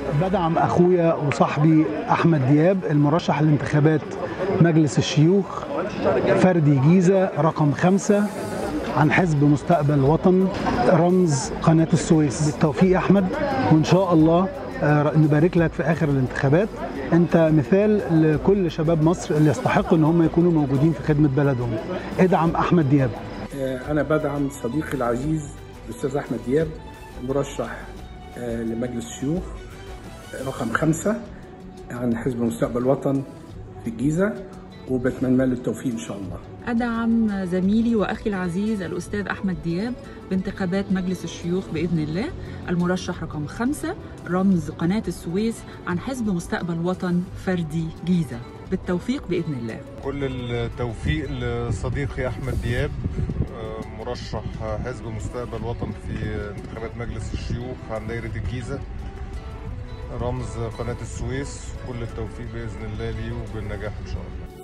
بدعم اخويا وصاحبي احمد دياب المرشح لانتخابات مجلس الشيوخ فردي جيزه رقم خمسة عن حزب مستقبل وطن رمز قناه السويس بالتوفيق يا احمد وان شاء الله آه، نبارك لك في اخر الانتخابات انت مثال لكل شباب مصر اللي يستحقوا ان هم يكونوا موجودين في خدمه بلدهم ادعم احمد دياب أنا بدعم صديقي العزيز الأستاذ أحمد دياب مرشح آه، لمجلس الشيوخ رقم خمسة عن حزب مستقبل وطن في الجيزة وبتمنى له التوفيق إن شاء الله أدعم زميلي وأخي العزيز الأستاذ أحمد دياب بانتخابات مجلس الشيوخ بإذن الله المرشح رقم خمسة رمز قناة السويس عن حزب مستقبل وطن فردي جيزة بالتوفيق بإذن الله كل التوفيق لصديقي احمد دياب آه، مرشح حزب مستقبل وطن في انتخابات مجلس الشيوخ عن دايره الجيزه رمز قناه السويس كل التوفيق باذن الله ليه وبالنجاح ان شاء الله